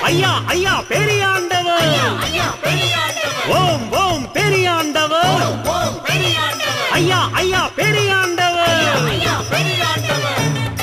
ஐயா ஐயா பெரியாண்டவர் ஐயா பெரியாண்டவர் ஓம் ஓம் பெரியாண்டவர் ஓம் பெரியாண்டவர் ஐயா ஐயா பெரியாண்டவர் ஐயா பெரியாண்டவர்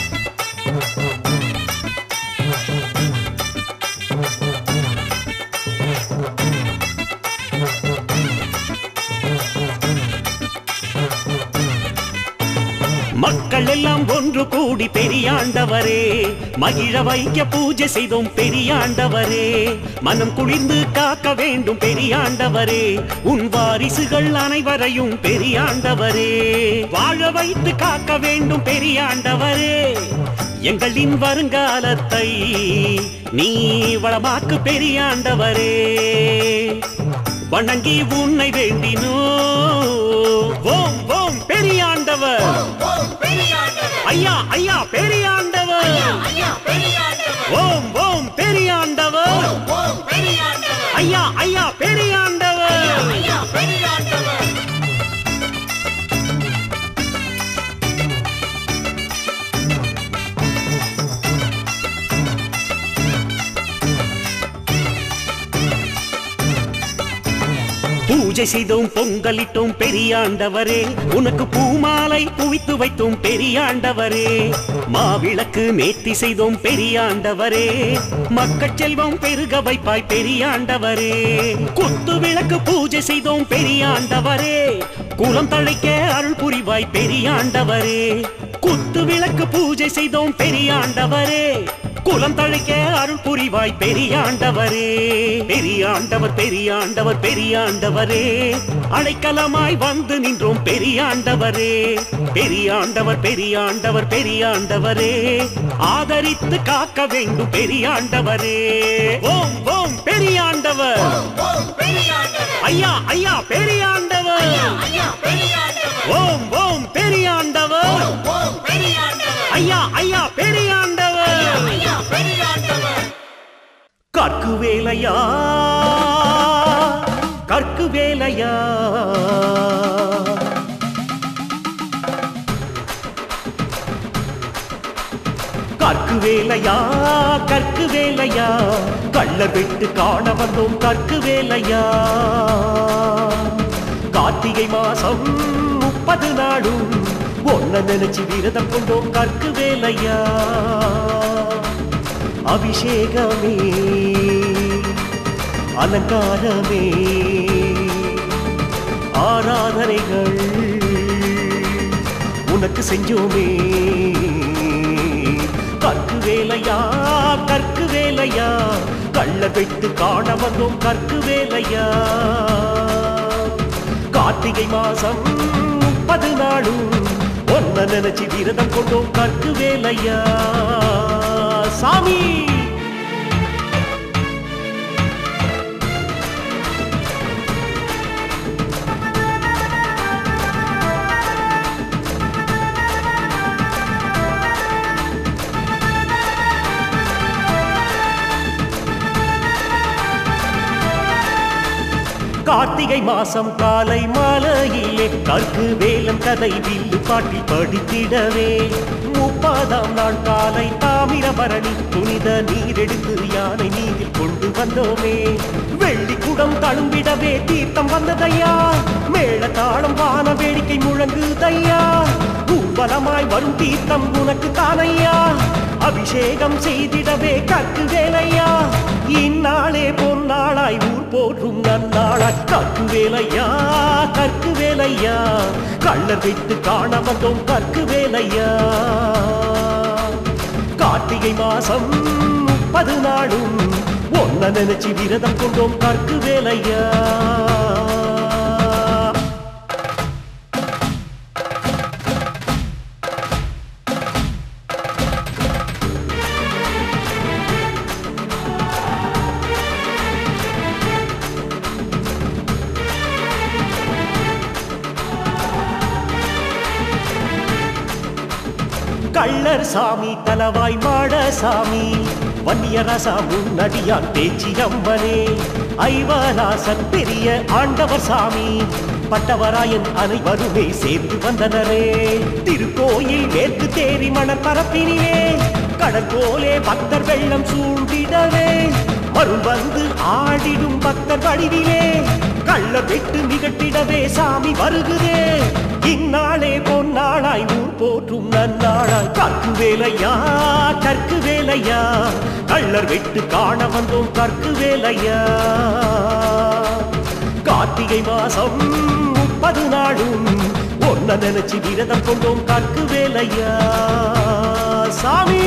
மக்கள் எல்லாம் ஒன்று கூடி பெரியாண்டவரே மகிழ வைக்க பூஜை செய்தோம் பெரியாண்டவரே மனம் குளிர்ந்து காக்க வேண்டும் பெரியாண்டவரே உன் வாரிசுகள் அனைவரையும் பெரியாண்டவரே வாழ வைத்து காக்க வேண்டும் பெரியாண்டவரே எங்களின் வருங்காலத்தை நீ வளமாக்கு பெரியாண்டவரே வணங்கி உன்னை வேண்டினோ ஓம் ஓம் பெரியாண்டவர் ஓம் பெரியாண்டவர் ஐயா ஐயா பெரியாண்டவர் ஐயா பெரியாண்டவர் ஓம் ஓம் பெரியாண்டவர் ஓம் பெரியாண்டவர் ஐயா ஐயா பெரியாண்டவர் ஐயா பெரியாண்டவர் பூஜை செய்தோம் பொங்கலிட்டோம் பெரியாண்டவரே உனக்கு பூமாலை குவித்து வைத்தோம் பெரியாண்டவரே மாவிளக்கு நேர்த்தி செய்தோம் பெரியாண்டவரே மக்கள் செல்வம் பெருக வைப்பாய் பெரியாண்டவரே குத்து விளக்கு பூஜை செய்தோம் பெரியாண்டவரே குலம் தழைக்க அருள் புரிவாய் பெரியாண்டவரே குத்து விளக்கு பூஜை செய்தோம் பெரியாண்டவரே குலம் தழைக்க அருள் புரிவாய் பெரியாண்டவரே பெரியாண்டவர் பெரியாண்டவர் பெரியாண்டவரே அடைக்கலமாய் வந்து நின்றோம் பெரியாண்டவரே பெரியாண்டவர் பெரியாண்டவர் பெரியாண்டவரே ஆதரித்து காக்க வேண்டும் பெரியாண்டவரே ஓம் ஓம் பெரியாண்டவர் ஓம் பெரியாண்டவர் ஐயா ஐயா பெரியாண்டவர் ஐயா பெரியாண்டவர் ஓம் ஓம் பெரியாண்டவர் ஓம் பெரியாண்டவர் ஐயா ஐயா பெரியாண்டவர் ஐயா பெரியாண்டவர் கற்கு வேலையா கற்கு வேலையா கற்கு வேலையா கற்கு வேலையா கள்ளர் விட்டு காண வந்தோம் கற்கு வேலையா கார்த்திகை மாசம் முப்பது நாளும் ஒன்ன நினைச்சு விரதம் கொண்டோம் கற்கு வேலையா அபிஷேகமே அலங்காரமே ஆராதனைகள் உனக்கு செஞ்சோமே கற்கு வேலையா கற்கு வேலையா கள்ள வெட்டு காண வந்தோம் கற்கு வேலையா கார்த்திகை மாசம் முப்பது நாளும் ஒன்ன நினைச்சு விரதம் கொண்டோம் கற்கு வேலையா சாமி கார்த்திகை மாசம் காலை மாலையிலே கற்கு வேலம் கதை வில்லு பாட்டில் படித்திடவே முப்பதாம் நாள் காலை தாமிரபரணி புனித நீரெடுத்து யானை நீரில் கொண்டு வந்தோமே வெள்ளி குடம் தழும்பிடவே தீர்த்தம் வந்ததையா மேள தாளம் வான வேடிக்கை முழங்குதையா ஊர்வலமாய் வரும் தீர்த்தம் உனக்கு தானையா அபிஷேகம் செய்திடவே கற்கு வேலையா இந்நாளே பொன்னாளாய் ஊர் போற்றும் நன்னாளாய் கற்கு வேலையா கற்கு வேலையா கள்ளர் வைத்து காண வந்தோம் கற்கு வேலையா கார்த்திகை மாசம் முப்பது நாளும் ஒன்ன நினைச்சு விரதம் கொண்டோம் கற்கு வேலையா கள்ளர் சாமி தலவாய் மாட சாமி வன்னியரசா முன்னடியான் பேச்சி அம்மனே ஐவராசன் பெரிய ஆண்டவர் சாமி பட்டவராயன் அனைவருமே சேர்ந்து வந்தனரே திருக்கோயில் மேற்கு தேரி மணற்பரப்பினிலே கடற்கோலே பக்தர் வெள்ளம் சூழ்ந்திடவே வரும் வந்து ஆடிடும் பக்தர் வடிவிலே கள்ள வெட்டு நிகட்டிடவே சாமி வருகுதே இந்நாளே பொன்னாளாய் ஊர் போற்றும் நன்னாளாய் கற்கு வேலையா கற்கு வேலையா கள்ளர் வெட்டு காண வந்தோம் கற்கு வேலையா கார்த்திகை மாசம் முப்பது நாளும் ஒன்ன நினைச்சு விரதம் கொண்டோம் கற்கு வேலையா சாமி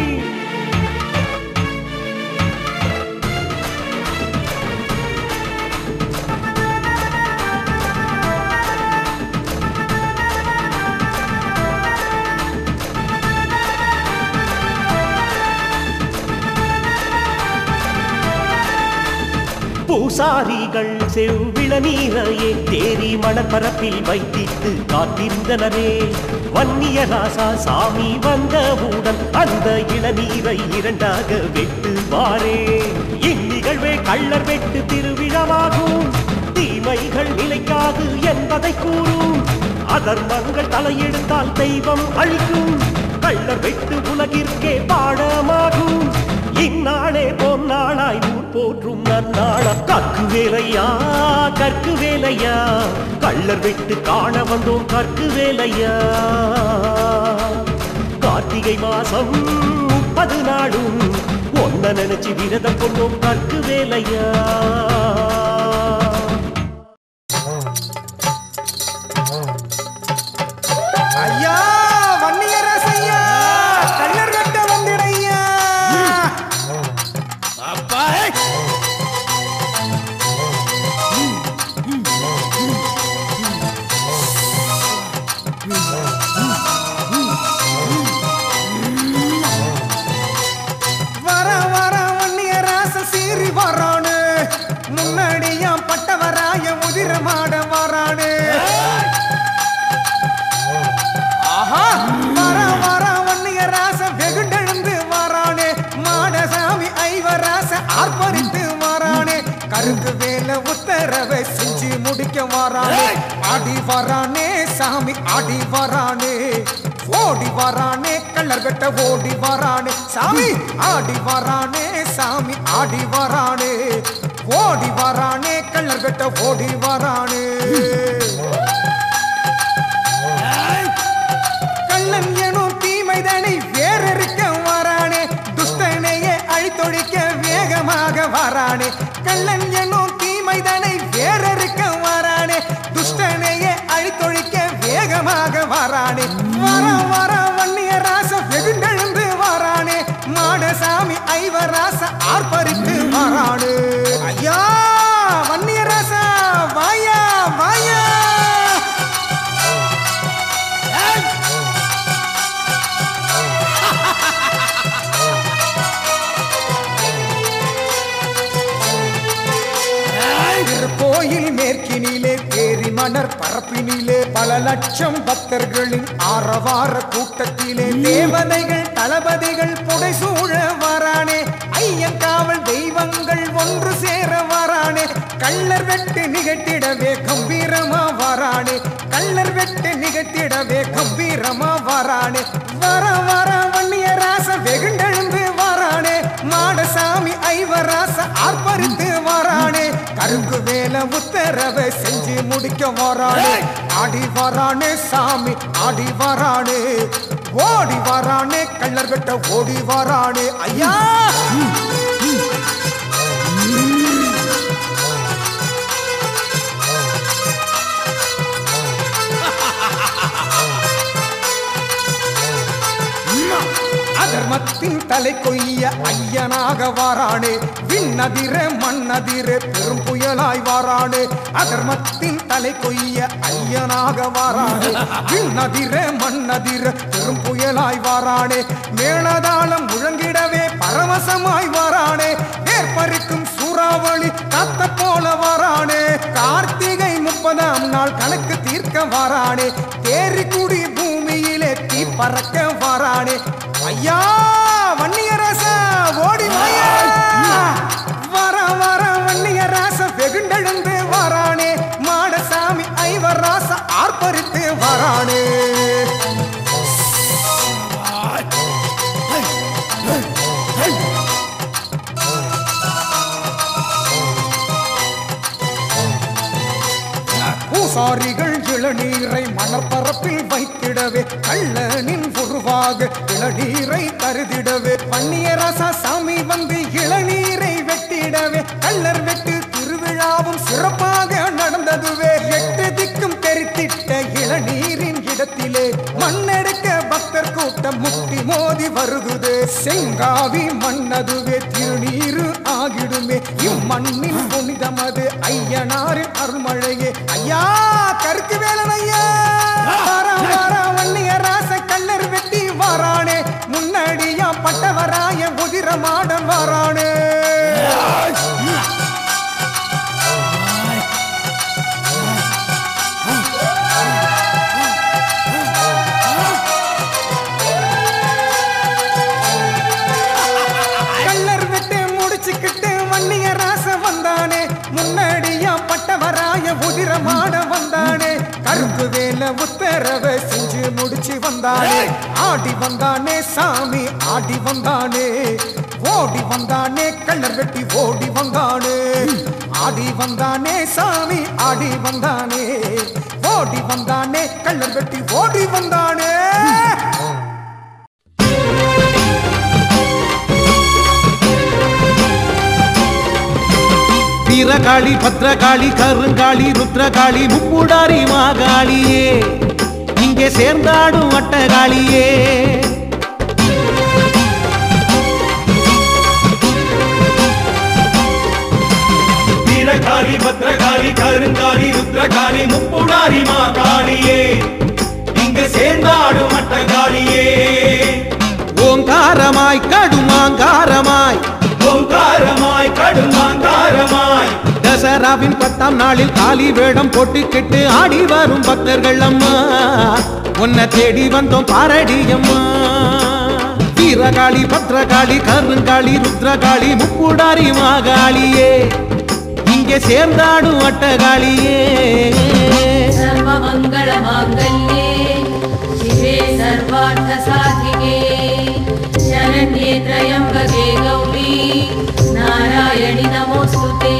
பூசாரிகள் செவ்விள நீரையே தேரி மணப்பரப்பில் வைத்திட்டு காத்திருந்தனரே வன்னிய ராசா சாமி வந்தவுடன் அந்த இளநீரை இரண்டாக வெட்டுவாரே இந்நிகழ்வே கள்ளர் வெட்டு திருவிழாவாகும் தீமைகள் நிலைக்காது என்பதை கூறும் அதர்மங்கள் தலையெடுத்தால் தெய்வம் அழிக்கும் கள்ளர் வெட்டு உலகிற்கே பாடமாகும் இந்நாளே பொன்னாளாய் ஊர் போற்றும் நன்னாளா கற்கு வேலையா கற்கு வேலையா கள்ளர் விட்டு காண வந்தோம் கற்கு வேலையா கார்த்திகை மாசம் முப்பது நாளும் ஒன்ன நினைச்சு விரதம் கொண்டோம் கற்கு வேலையா ஐயா வன்னியரசையா கள்ளர் வெட்ட வந்திடையா அப்பா வர வர வன்னியராச சீறி வரானு முன்னாடியா பட்டவராய முதிர மாட வரானு ஆஹா வர வர வன்னியராச வெகுண்டெழுந்து வரானே மாடசாமி ஐவராச ஆர்ப்பரித்து வரானே கருக்கு வேல உத்தரவை செஞ்சு முடிக்க வரானே ஆடி வரானே சாமி ஆடி வரானே ஓடி வரானே கள்ளர் வெட்ட ஓடி வரானே சாமி ஆடி வரானே சாமி ஆடி வரானே ஓடி வரானே கள்ளர் வெட்ட ஓடி வரானே கள்ளன் எனும் தீமைதனை வேறறுக்க வரானே துஷ்டனையே அழித்தொழிக்க வேகமாக வரானே கள்ளன் எனும் தீமைதனை வேறறுக்க வரானே துஷ்டனையே அழித்தொழிக்க வேகமாக வரானே வர வர வன்னிய ராச வெகுண்டெழுந்து வரானே மாடசாமி ஐவராச ஆர்ப்பரித்து வரானே ஐயா வன்னிய ராசா வாயா வாயா கோயில் மேற்கினிலே பேரி மணர் பரப்பினிலே பல லட்சம் பக்தர்களின் ஆரவார கூட்டத்திலே தேவதைகள் தளபதிகள் புடைசூழ வரானே ஐயன் காவல் தெய்வங்கள் ஒன்று சேர வரானே கள்ளர் வெட்டு நிகழ்த்திடவே கம்பீரமா வரானே கள்ளர் வெட்டு நிகழ்த்திடவே கம்பீரமா வரானே வர வர வன்னிய ராச வெகுண்டெழுந்து வரானே மாடசாமி ஐவராச ஆர்ப்பரித்து வரானே கருங்கு வேல உத்தரவை செஞ்சு முடிக்க வரானே ஆடி வரானே சாமி ஆடி வரானே ஓடி வரானே கள்ளர் வெட்ட ஓடி வரானே ஐயா அதர்மத்தின் தலை கொய்ய ஐயனாக வாரானே விண்ணதிர மண்ணதிர பெரும் புயலாய் வாரானே அதர்மத்தின் தலை கொய்ய ஐயனாக வாரானே விண்ணதிர மண்ணதிர பெரும் புயலாய் வாரானே மேளதாளம் முழங்கிடவே பரவசமாய் வாரானே ஏற்பறிக்கும் சூறாவளி காத்த போல வாரானே கார்த்திகை முப்பதாம் நாள் கணக்கு தீர்க்க வாரானே தேரிக்குடி பூமியிலே தீ பறக்க வாரானே ஐயா வன்னியரசா ஓடி வாயா வர வர வன்னியராச வெகுண்டெழுந்து வாரானே மாடசாமி ஐவராச ஆர்ப்பரித்து வாரானே பூசாரிகள் இளநீரை மணப்பரப்பில் வைத்திடவே கள்ளனின் உருவாக இளநீரை கருதிடவே பன்னியரச சாமி வந்து இளநீரை வெட்டிடவே கள்ளர் வெட்டு திருவிழாவும் சிறப்பாக நடந்ததுவே எட்டு திக்கும் தெரித்திட்ட இளநீரின் இடத்திலே மண்ணெடுக்க பக்தர் கூட்டம் முட்டி மோதி வருகுது செங்காவி மண்ணதுவே திருநீரு ஆகிடுமே இம்மண்ணின் புனிதமது ஐயனாரின் அருள்மழையே ஐயா கருக்கு வேலன் ஐயா வாரா வாரா வன்னிய ராச கல்லர் வெட்டி வாரானே முன்னடியா பட்டவராய உதிரமாடன் வாரானே கல்லர் விட்டு முடிச்சுக்கிட்டு வன்னிய ராச வந்தானே முன்னாடியா பட்டவராய உதிரமாட வந்தானே கருப்பு வேல உத்தரவ செஞ்சு முடிச்சு வந்தானே ஆடி வந்தானே சாமி ஆடி வந்தானே ஓடி வந்தானே கல்லர் வெட்டி ஓடி வந்தானே ஆடி வந்தானே சாமி ஆடி வந்தானே ஓடி வந்தானே கல்லர் வெட்டி ஓடி வந்தானே வீரகாளி பத்ரகாளி கருங்காளி ருத்ரகாளி முப்புடாரி மாகாளியே இங்கே சேர்ந்தாடும் அட்டகாளியே வீரகாரி பத்ரகாரி கருங்காரி ருத்ரகாரி முப்புடாரி மாகாளியே இங்கு சேர்ந்தாடும் அட்டகாளியே ஓங்காரமாய் கடுமாங்காரமாய் ஓங்காரமாய் கடுமாங்காரமாய் தசராவின் பத்தாம் நாளில் காலி வேடம் போட்டுக்கிட்டு ஆடி வரும் பக்தர்கள் அம்மா உன்னை தேடி வந்தோம் பாரடி அம்மா வீரகாளி பத்ரகாளி கருங்காளி ருத்ரகாளி முப்புடாரி மாகாளியே இங்கே சேர்ந்தாடும் அட்டகாளியே सर्वमङ्गलमाङ्गल्ये शिवे सर्वार्थसाधिके शरण्ये त्र्यम्बके गौरी नारायणि नमोऽस्तु ते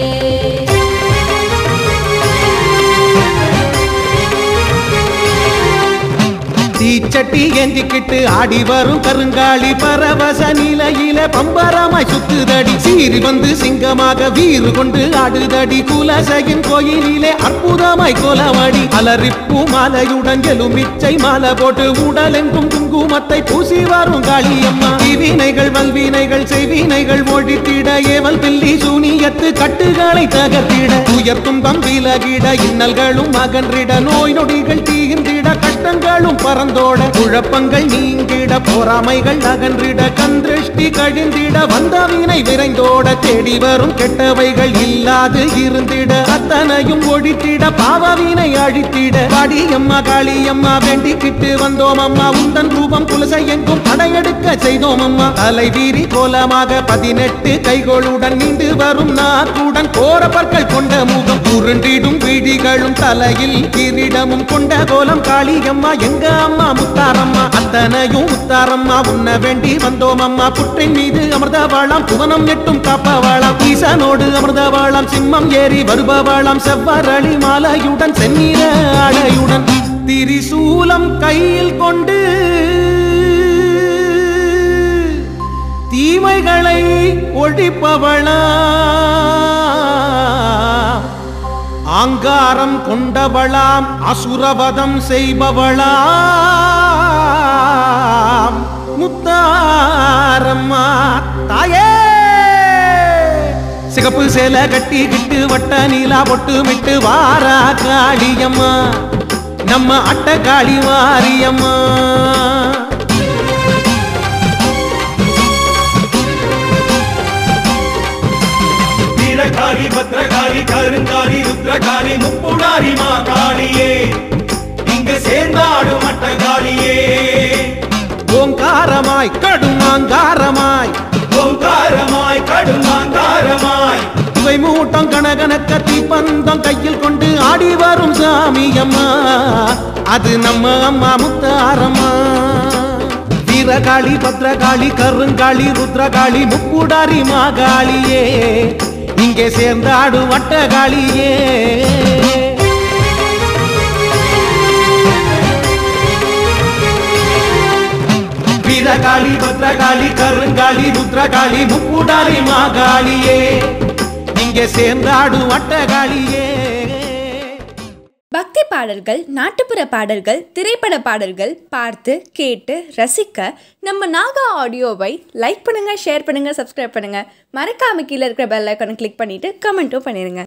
தீச்சட்டி ஏந்திக்கிட்டு ஆடி வரும் கருங்காளி பரவச நிலையில பம்பரமாய் சுத்துதடி சீறி வந்து சிங்கமாக வீறு கொண்டு ஆடுதடி குலசையின் கோயிலிலே அற்புதமாய் கோலமடி அலரிப்பு மாலையுடன் எலுமிச்சை மாலை போட்டு உடலெங்கும் குங்குமத்தை பூசி வரும் காளியம்மா வினைகள் வல்வினைகள் செய்வினைகள் ஒழித்திட ஏவல் பில்லி சூனியத்து கட்டுகளை தகர்த்திட உயர் துன்பம் விலகிட இன்னல்களும் அகன்றிட நோய் நொடிகள் தீர்ந்திட கஷ்டங்களும் பறந்தோட குழப்பங்கள் நீங்கிட பொறாமைகள் அகன்றிட கந்திருஷ்டி கழிந்திட வந்த வினை விரைந்தோட தேடி வரும் கெட்டவைகள் இல்லாது இருந்திட அத்தனையும் ஒழித்திட பாவவினை அழித்திட பாடியம்மா காளியம்மா வேண்டிக்கிட்டு வந்தோம் அம்மா உந்தன் ரூபம் குலசை எங்கும் படையெடுக்க செய்தோம் அம்மா தலை வீரி கோலமாக பதினெட்டு கைகளுடன் நீண்டு வரும் நாக்குடன் கோர பற்கள் கொண்ட முகம் உருண்டிடும் விழிகளும் தலையில் கிரீடமும் கொண்ட கோலம் காளியம்மா எங்க அம்மா முத்தாரம்மா அத்தனையும் முத்தாரம்மா உன்ன வேண்டி வந்தோம் அம்மா புற்றின் மீது அமிர்தவாளாம் புவனம் எட்டும் காப்பவாளாம் ஈசனோடு அமிர்தவாளாம் சிம்மம் ஏறி வருபவாளாம் செவ்வரளி மாலையுடன் செந்நிற ஆடையுடன் திரிசூலம் கையில் கொண்டு தீமைகளை ஒழிப்பவளா ஆங்காரம் கொண்டவளாம் அசுரவதம் செய்பவளாம் முத்தாரம்மா தாயே சிகப்பு சேலை கட்டிக்கிட்டு வட்ட நீலா பொட்டு விட்டு வாரா காளியம்மா நம்ம அட்ட காளி வாரியம்மா வீரகாரி பத்ரகாரி கருங்காரி ருத்ரகாரி முப்புடாரி மாகாளியே இங்கு சேர்ந்தாடும் அட்டகாளியே ஓங்காரமாய் கடுமாங்காரமாய் ஓங்காரமாய் கடுமாங்காரமாய் இவை மூட்டம் கனகனக்க தீப்பந்தம் கையில் கொண்டு ஆடி வரும் சாமி அம்மா அது நம்ம அம்மா முத்தாரம்மா வீரகாளி பத்ரகாளி கருங்காளி ருத்ரகாளி முப்புடாரி மாகாளியே இங்கே சேர்ந்தாடு வட்டகாளியே வீரகாளி பத்ரகாளி கருங்காளி ருத்ரகாளி முப்புடாரி மாகாளியே இங்க சேர்ந்தாடும் அட்டகாளியே பக்தி பாடல்கள் நாட்டுப்புற பாடல்கள் திரைப்பட பாடல்கள் பார்த்து கேட்டு ரசிக்க நம்ம நாகா ஆடியோவை லைக் பண்ணுங்க ஷேர் பண்ணுங்க சப்ஸ்கிரைப் பண்ணுங்க மறக்காம கீழே இருக்கிற பெல் ஐக்கானை கிளிக் பண்ணிட்டு கமெண்ட்டும் பண்ணிருங்க